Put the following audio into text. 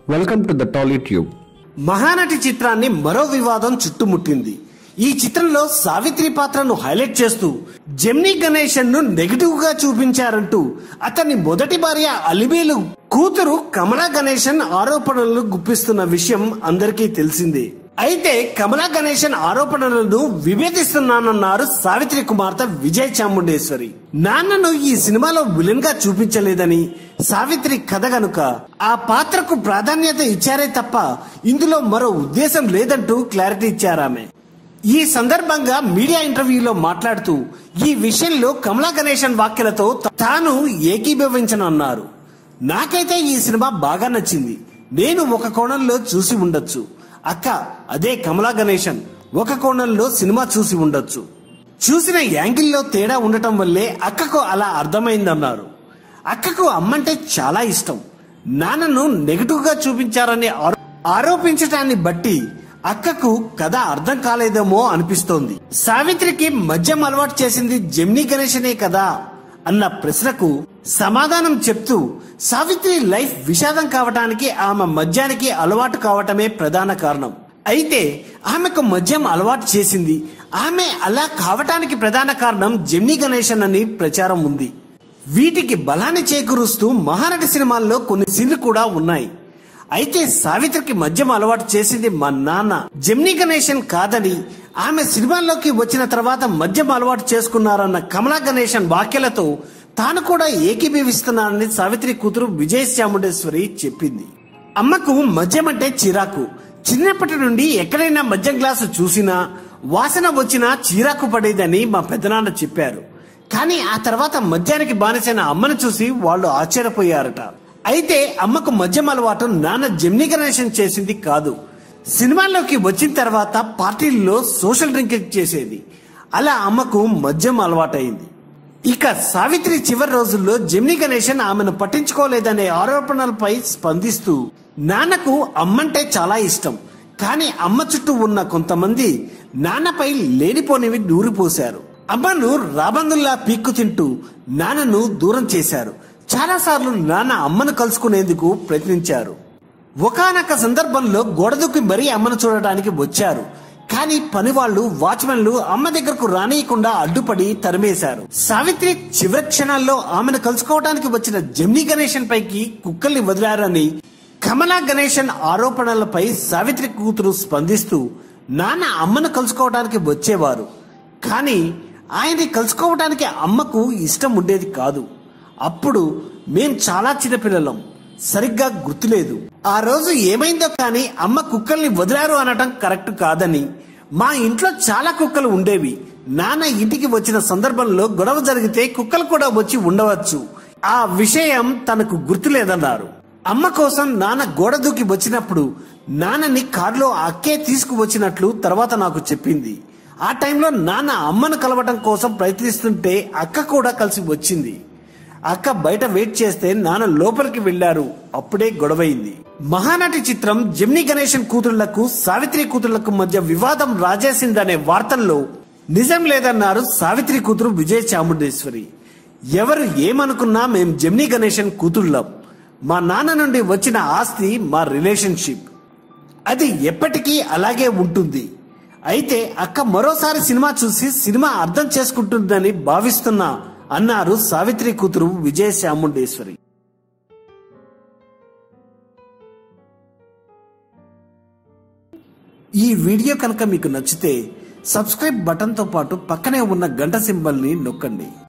Welcome to the Tollytube. Mahanati చిత్రాన్ని మరో వివాదం చుట్టుముట్టింది ఈ చిత్రంలో సావిత్రి పాత్రను హైలైట్ చేస్తూ జెమ్నీ గణేశన్ ను నెగిటివ్ గా చూపించారంటూ అతని మొదటి భార్య అలిబేలు కూతురు కమలా గణేశన్ ఆరోపణలను గుప్పిస్తున్న విషయం అందరికీ తెలిసిందే అయితే కమలా గణేశన్ ఆరోపణలను విభేదిస్తున్నానన్నారు సావిత్రి కుమార్తె విజయ్ చాముండేశ్వరి నాన్నను ఈ సినిమాలో విలన్ గా చూపించలేదని సావిత్రి కథ గనుక ఆ పాత్రకు ప్రాధాన్యత ఇచ్చారే తప్ప ఇందులో మరో ఉద్దేశం లేదంటూ క్లారిటీ ఇచ్చారామె ఈ సందర్భంగా మీడియా ఇంటర్వ్యూలో మాట్లాడుతూ ఈ విషయంలో కమలా గణేశన్ వ్యాఖ్యలతో తాను ఏకీభవించనన్నారు నాకైతే ఈ సినిమా బాగా నచ్చింది నేను ఒక కోణంలో చూసి ఉండొచ్చు అక్క అదే కమలా గణేశన్ ఒక కోణంలో సినిమా చూసి ఉండొచ్చు చూసిన యాంగిల్లో తేడా ఉండటం వల్లే అక్కకు అలా అర్థమైందన్నారు అక్కకు అమ్మంటే చాలా ఇష్టం నాన్నను నెగిటివ్ గా చూపించారని ఆరో- ఆరోపించటాన్ని బట్టి అక్కకు కథ అర్థం కాలేదేమో అనిపిస్తోంది సావిత్రికి మద్యం అలవాటు చేసింది జెమ్నీ గణేశనే కదా అన్న ప్రశ్నకు సమాధానం చెప్తూ సావిత్రి లైఫ్ విషాదం కావటానికి ఆమె మద్యానికి అలవాటు కావటమే ప్రధాన కారణం అయితే ఆమెకు మద్యం అలవాటు చేసింది ఆమె అలా కావటానికి ప్రధాన కారణం జెమ్నీ గణేశన్ అని ప్రచారం ఉంది వీటికి బలాన్ని చేకూరుస్తూ మహానటి సినిమాల్లో కొన్ని సీన్లు కూడా ఉన్నాయి అయితే సావిత్రికి మద్యం అలవాటు చేసింది మా నాన్న జెమ్నీ గణేశన్ కాదని ఆమె సినిమాల్లోకి వచ్చిన తర్వాత మద్యం అలవాటు చేసుకున్నారన్న కమలా గణేశన్ వ్యాఖ్యలతో తాను కూడా ఏకీభవిస్తున్నానని సావిత్రి కూతురు విజయ చాముండేశ్వరి చెప్పింది అమ్మకు మద్యం అంటే చిరాకు చిన్నప్పటి నుండి ఎక్కడైనా మద్యం గ్లాసు చూసినా వాసన వచ్చినా చీరాకు పడేదని మా పెద్దనాన్న చెప్పారు కానీ ఆ తర్వాత మద్యానికి బానిసైన అమ్మను చూసి వాళ్ళు ఆశ్చర్యపోయారట అయితే అమ్మకు మద్యం అలవాటు నాన్న జెమ్నీ గణేశన్ చేసింది కాదు సినిమాల్లోకి వచ్చిన తర్వాత పార్టీల్లో సోషల్ డ్రింకింగ్ చేసేది అలా అమ్మకు మద్యం అలవాటైంది ఇక సావిత్రి చివరి రోజుల్లో జెమ్నీ గణేశన్ ఆమెను పట్టించుకోలేదనే ఆరోపణలపై స్పందిస్తూ నాన్నకు అమ్మంటే చాలా ఇష్టం కానీ అమ్మ చుట్టూ ఉన్న కొంతమంది నాన్నపై లేనిపోనివి నూరిపోశారు అమ్మను రాబందుల్లా పీక్కు తింటూ నాన్నను దూరం చేశారు చాలాసార్లు నాన్న అమ్మను కలుసుకునేందుకు ప్రయత్నించారు ఒకానొక సందర్భంలో గోడదుక్కి మరీ అమ్మను చూడడానికి వచ్చారు కానీ పనివాళ్లు వాచ్మెన్లు అమ్మ దగ్గరకు రానియకుండా అడ్డుపడి తరిమేశారు సావిత్రి చివరి క్షణాల్లో ఆమెను కలుసుకోవడానికి వచ్చిన జమ్నీ గణేశన్ పైకి కుక్కల్ని వదిలారని కమలా గణేశన్ ఆరోపణలపై సావిత్రి కూతురు స్పందిస్తూ నాన్న అమ్మను కలుసుకోవడానికి వచ్చేవారు కానీ ఆయన్ని కలుసుకోవడానికి అమ్మకు ఇష్టం ఉండేది కాదు అప్పుడు మేం చాలా చిన్నపిల్లలం సరిగ్గా గుర్తులేదు ఆ రోజు ఏమైందో కానీ అమ్మ కుక్కల్ని వదిలారు అనటం కరెక్ట్ కాదని మా ఇంట్లో చాలా కుక్కలు ఉండేవి నాన్న ఇంటికి వచ్చిన సందర్భంలో గొడవ జరిగితే కుక్కలు కూడా వచ్చి ఉండవచ్చు ఆ విషయం తనకు గుర్తులేదన్నారు అమ్మ కోసం నాన్న గోడ దూకి వచ్చినప్పుడు నాన్నని కారులో అక్కే తీసుకువచ్చినట్లు తర్వాత నాకు చెప్పింది ఆ టైంలో నాన్న అమ్మను కలవటం కోసం ప్రయత్నిస్తుంటే అక్క కూడా కలిసి వచ్చింది అక్క బయట వెయిట్ చేస్తే నాన్న లోపలికి వెళ్లారు అప్పుడే గొడవైంది మహానటి చిత్రం జెమ్నీ గణేశన్ కూతుళ్లకు సావిత్రి కూతుళ్లకు మధ్య వివాదం రాజేసిందనే వార్తల్లో నిజం లేదన్నారు సావిత్రి కూతురు విజయ చాముండేశ్వరి ఎవరు ఏమనుకున్నా మేం జెమ్నీ గణేశన్ కూతుళ్ళం మా నాన్న నుండి వచ్చిన ఆస్తి మా రిలేషన్షిప్ అది ఎప్పటికీ అలాగే ఉంటుంది అయితే అక్క మరోసారి సినిమా చూసి సినిమా అర్థం చేసుకుంటుందని భావిస్తున్నా అన్నారు సావిత్రి కూతురు విజయ చాముండేశ్వరి ఈ వీడియో కనుక మీకు నచ్చితే సబ్స్క్రైబ్ బటన్తో పాటు పక్కనే ఉన్న గంట సింబల్ని నొక్కండి